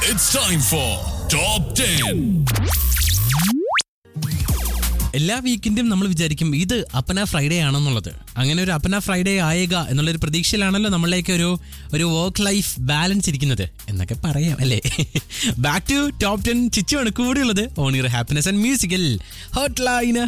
It's time for Top 10. എല്ലാ വീക്കിന്റെയും നമ്മൾ വിചാരിക്കും ഇത് അപ്പന ഫ്രൈഡേ ആണെന്നുള്ളത് അങ്ങനെ ഒരു അപ്പന ഫ്രൈഡേ ആയേക എന്നുള്ളൊരു പ്രതീക്ഷയിലാണല്ലോ നമ്മളിലേക്ക് ഒരു ഒരു വർക്ക് ലൈഫ് ബാലൻസ് ഇരിക്കുന്നത് എന്നൊക്കെ പറയാം അല്ലേ ബാക്ക് ടു ടോപ്പ് ടെൻ ചിച്ചുവാണ് കൂടെയുള്ളത് on your happiness and musical hot ലൈന്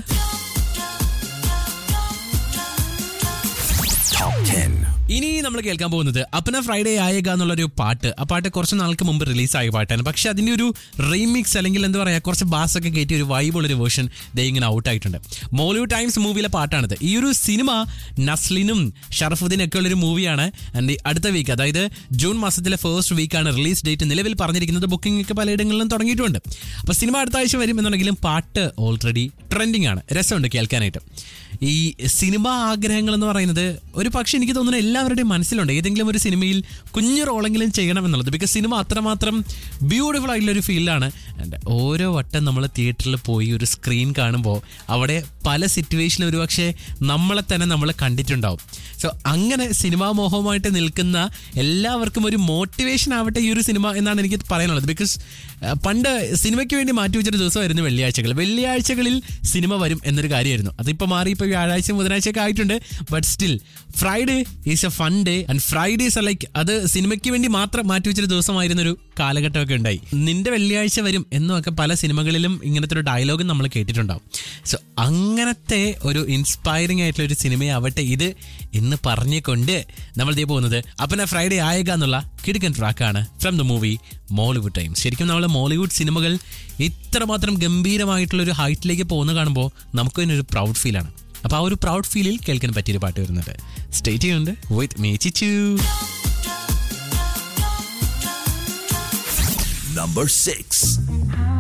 ഇനി നമ്മൾ കേൾക്കാൻ പോകുന്നത് അപ്പന ഫ്രൈഡേ ആയേക എന്നുള്ളൊരു പാട്ട് ആ പാട്ട് കുറച്ച് നാൾക്ക് മുമ്പ് റിലീസായ പാട്ടാണ് പക്ഷെ അതിന്റെ ഒരു റീമിക്സ് അല്ലെങ്കിൽ എന്താ പറയാ കുറച്ച് ബാസ് ഒക്കെ കയറ്റി ഒരു വൈബുള്ളൊരു വേർഷൻ ദേ ഇങ്ങനെ ഔട്ട് ആയിട്ടുണ്ട് മോളിവുഡ് ടൈംസ് മൂവിയിലെ പാട്ടാണിത് ഈ ഒരു സിനിമ നസ്ലിനും ഷറഫുദ്ദീനും ഒക്കെ ഉള്ളൊരു മൂവിയാണ് ആൻഡ് അടുത്ത വീക്ക് അതായത് ജൂൺ മാസത്തിലെ ഫസ്റ്റ് വീക്കാണ് റിലീസ് ഡേറ്റ് നിലവിൽ പറഞ്ഞിരിക്കുന്നത് ബുക്കിംഗ് ഒക്കെ പലയിടങ്ങളിലും തുടങ്ങിയിട്ടുണ്ട് അപ്പോൾ സിനിമ അടുത്ത ആഴ്ച വരും എന്നുണ്ടെങ്കിലും പാട്ട് ഓൾറെഡി ട്രെൻഡിങ് ആണ് രസമുണ്ട് കേൾക്കാനായിട്ട് ഈ സിനിമ ആഗ്രഹങ്ങൾ എന്ന് പറയുന്നത് ഒരു പക്ഷെ എനിക്ക് തോന്നുന്നു എല്ലാവരുടെയും മനസ്സിലുണ്ട് ഏതെങ്കിലും ഒരു സിനിമയിൽ കുഞ്ഞു റോളെങ്കിലും ചെയ്യണം എന്നുള്ളത് ബിക്കോസ് സിനിമ അത്രമാത്രം ബ്യൂട്ടിഫുൾ ആയിട്ടുള്ള ഒരു ഫീൽഡാണ് ആൻഡ് ഓരോ വട്ടം നമ്മൾ തിയേറ്ററിൽ പോയി ഒരു സ്ക്രീൻ കാണുമ്പോൾ അവിടെ പല സിറ്റുവേഷനിലും ഒരു പക്ഷേ നമ്മളെ തന്നെ നമ്മൾ കണ്ടിട്ടുണ്ടാവും സോ അങ്ങനെ സിനിമാ മോഹമായിട്ട് നിൽക്കുന്ന എല്ലാവർക്കും ഒരു മോട്ടിവേഷൻ ആവട്ടെ ഈ ഒരു സിനിമ എന്നാണ് എനിക്ക് പറയാനുള്ളത് ബിക്കോസ് പണ്ട് സിനിമയ്ക്ക് വേണ്ടി മാറ്റി വെച്ചൊരു ദിവസമായിരുന്നു വെള്ളിയാഴ്ചകൾ വെള്ളിയാഴ്ചകളിൽ സിനിമ വരും എന്നൊരു കാര്യമായിരുന്നു അതിപ്പോൾ മാറി ഇപ്പോൾ വ്യാഴാഴ്ച ബുധനാഴ്ച ഒക്കെ ആയിട്ടുണ്ട് but still Friday is a fun day and Fridays are like അത് സിനിമയ്ക്ക് വേണ്ടി മാത്രം മാറ്റി വെച്ചൊരു ദിവസമായിരുന്ന ഒരു കാലഘട്ടമൊക്കെ ഉണ്ടായി നിന്റെ വെള്ളിയാഴ്ച വരും എന്നൊക്കെ പല സിനിമകളിലും ഇങ്ങനത്തെ ഒരു ഡയലോഗും നമ്മൾ കേട്ടിട്ടുണ്ടാവും സോ അങ്ങനത്തെ ഒരു ഇൻസ്പയറിംഗ് ആയിട്ടുള്ള ഒരു സിനിമയാവട്ടെ ഇത് എന്ന് പറഞ്ഞുകൊണ്ട് നമ്മൾ ദേ പോകുന്നത് അപ്പന ഫ്രൈഡേ ആയക എന്നുള്ള കിടുക്കൻ ട്രാക്കാണ് from the movie Mollywood Times ശരിക്കും നമ്മൾ മോളിവുഡ് സിനിമകൾ ഇത്രമാത്രം ഗംഭീരമായിട്ടുള്ള ഒരു ഹൈറ്റിലേക്ക് പോകുന്ന കാണുമ്പോൾ നമുക്ക് തന്നെ ഒരു പ്രൗഡ് ഫീലാണ് അപ്പോൾ ആ ഒരു പ്രൗഡ് ഫീലിൽ കേൾക്കാൻ പറ്റിയൊരു പാട്ട് വരുന്നുണ്ട് സ്റ്റേറ്റ് ചെയ്യുന്നുണ്ട് വിത്ത് മീ ചിച്ചു Number 6.